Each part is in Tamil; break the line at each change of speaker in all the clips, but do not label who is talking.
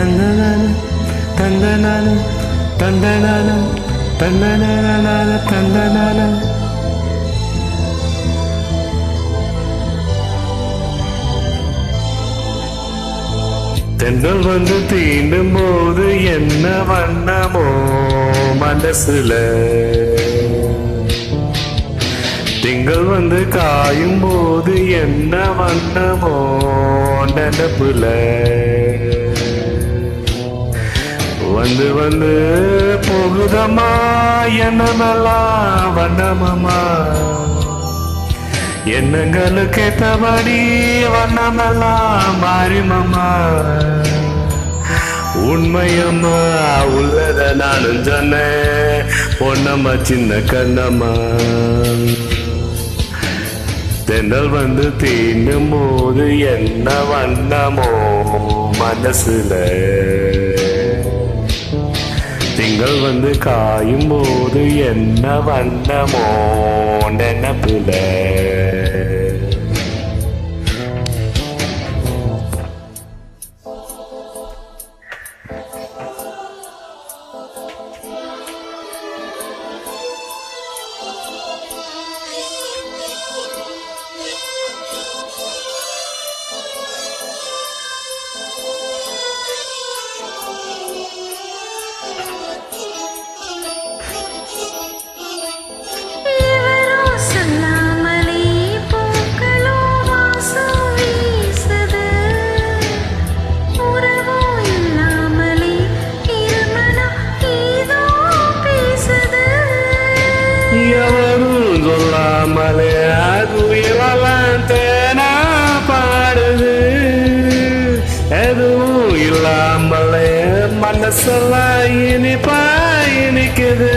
தந்தனான தந்தனான தந்தனான தந்தனான தந்தனான தென்றல் வந்து தீண்டும் போது என்ன வண்ணமோ மனசுல திங்கள் வந்து காயும் போது என்ன வண்ணமோ நினப்புல வந்து வந்து போகுதம்மா என்னமெல்லாம் வண்ணமம்மா எண்ணங்களுக்கு ஏத்தபடி வண்ணமெல்லாம் மாறிமம்மா உண்மையம்மா உள்ளத நானும் சொன்னேன் பொன்னம்மா சின்ன கண்ணம்மா தென்றல் வந்து தீண்டும் போது என்ன வண்ணமோ மனசுல திங்கள் வந்து காயும் போது என்ன வண்ணமோ நினப்புல
இவரோ சொல்லாமலே பூக்களோ வாசம் வீசுது உறவோ இல்லாமலே இருமனம் ஏதோ பேசுது
எவரும் சொல்லாமலே அதுயிரெல்லாம் தேனா பாடுது எதுவும் இல்லாமலே மனசெல்லாம் இனிப்பா இனிக்குது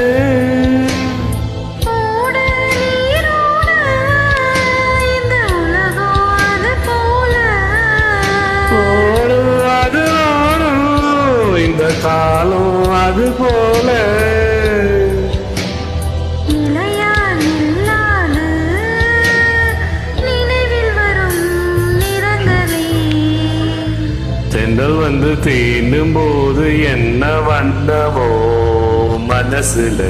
ஓட நீரோட இந்த உலகம் அது போல
ஓடும் அது ஓடும் இந்த காலம் அது போல
நிலையா நில்லாது நினைவில் வரும் நிறங்களே
தென்றல் வந்து தீண்டும் போது என்ன வண்ணமோ மனசுல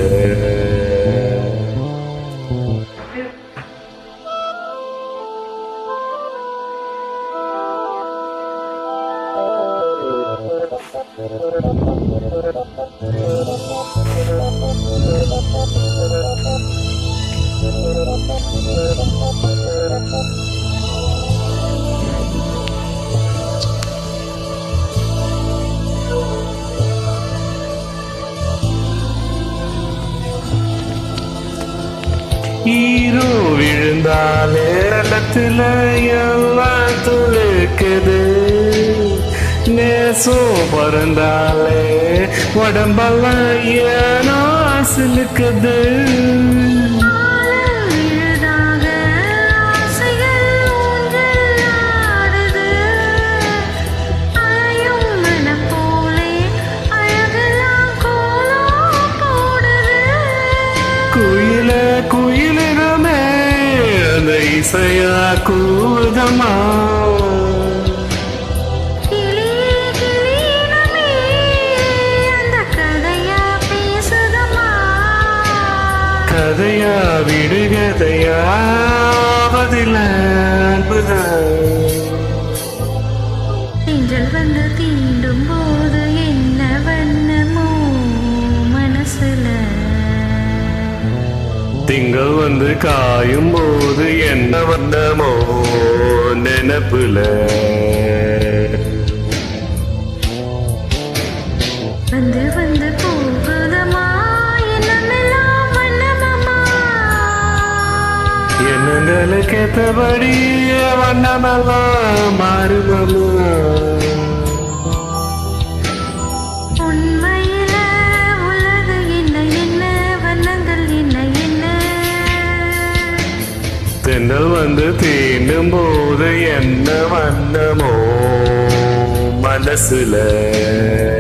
ஈரோ விழுந்தாலே நிலத்துல எல்லாம் துளுக்குது நேசம் பறந்தாலே உடம்பெல்லாம் ஏனோ சிலுக்குது
ஆழம் விழுதாக ஆசைகள் ஊஞ்சல் ஆடுது அலையும் மனம் போலே அழகெல்லாம் கோலம் போடுது
குயில குயிலிடமே அந்த இசையா கூதமா
கிளியே கிளியினமே அந்த கதையா பேசுதம்மா
கதையா விடுகதையா பதில
திங்கள் வந்து தீண்டும் போது என்ன வண்ணமோ மனசுல
திங்கள் வந்து காயும் போது என்ன வண்ணமோ நினப்புல
வந்து வந்து போகுதம்மா என்னமெல்லாம் வண்ணமம்மா
எண்ணங்களுக்கு ஏத்தபடி வண்ணமெல்லாம் மாறுமமா
உண்மையில உலகு என்ன என்ன வண்ணங்கள் என்ன என்ன
தென்றல் வந்து தீண்டும் போது என்ன வண்ணமோ மனசுல